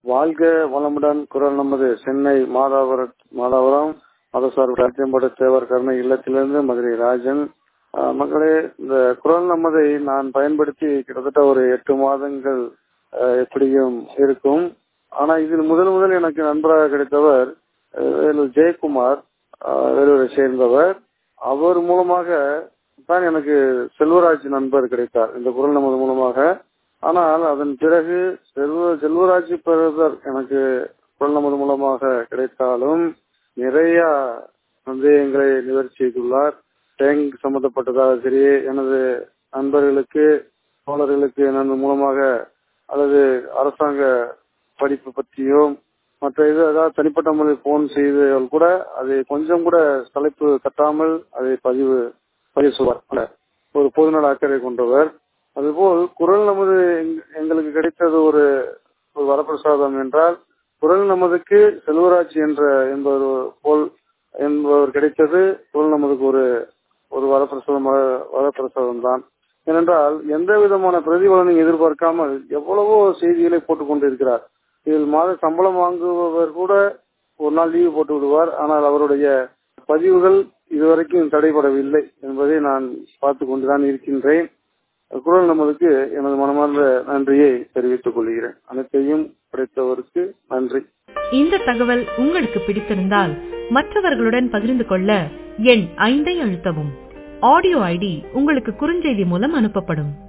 வாழ்க வளமுடன் குரல் நமது சென்னை மாதாவர மாதாவரம் மதசார்பு ராஜ்யம்பட தேவர் கருணை இல்லத்திலிருந்து மதுரை ராஜன் ஆஹ் மக்களே இந்த குரல் நமதை நான் பயன்படுத்தி கிட்டத்தட்ட ஒரு எட்டு மாதங்கள் ஆஹ் எப்படியும் இருக்கும் ஆனா இதில் முதல் முதல் எனக்கு நண்பராக கிடைத்தவர் ஆஹ் வேலூர் ஜெயக்குமார் ஆஹ் வேலூரை சேர்ந்தவர் அவர் மூலமாக தான் எனக்கு செல்வராஜ் நண்பர் கிடைத்தார் இந்த குரல் நமது மூலமாக ஆனால் அதன் பிறகு செல்வ செல்வராஜ் பிரதர் எனக்கு குரல் நமது மூலமாக கிடைத்தாலும் நிறைய சந்தேகங்களை நிவர்த்தி செய்துள்ளார் டேங்க் சம்பந்தப்பட்டதாக சரி எனது நண்பர்களுக்கு தோழர்களுக்கு எனது மூலமாக அல்லது அரசாங்க படிப்பு பற்றியும் மற்ற இது ஏதாவது தனிப்பட்ட முறையில் போன் செய்தவர்கள் கூட அதை கொஞ்சம் கூட தலைப்பு தட்டாமல் அதை பதிவு பதிவு செய்வார் ஒரு பொதுநல அக்கறை கொண்டவர் அதுபோல் குரல் நமது எங்களுக்கு கிடைத்தது ஒரு ஒரு வரப்பிரசாதம் என்றால் குரல் நமதுக்கு செல்வராஜ் என்ற என்பவர் போல் என்பவர் கிடைத்தது குரல் நமதுக்கு ஒரு ஒரு வரப்பிரசாதம் வரப்பிரசாதம் தான் ஏனென்றால் எந்த விதமான பிரதிபலனையும் எதிர்பார்க்காமல் எவ்வளவோ செய்திகளை போட்டுக் கொண்டிருக்கிறார் இதில் மாத சம்பளம் வாங்குபவர் கூட ஒரு நாள் லீவு போட்டு விடுவார் ஆனால் அவருடைய பதிவுகள் இதுவரைக்கும் தடைபடவில்லை என்பதை நான் பார்த்து கொண்டுதான் இருக்கின்றேன் குரல் நமதுக்கு எனது மனமார்ந்த நன்றியை தெரிவித்துக் கொள்கிறேன் அனைத்தையும் படைத்தவருக்கு நன்றி இந்த தகவல் உங்களுக்கு பிடித்திருந்தால் மற்றவர்களுடன் பகிர்ந்து கொள்ள எண் ஐந்தை அழுத்தவும் ஆடியோ ஐடி உங்களுக்கு குறுஞ்செய்தி மூலம் அனுப்பப்படும்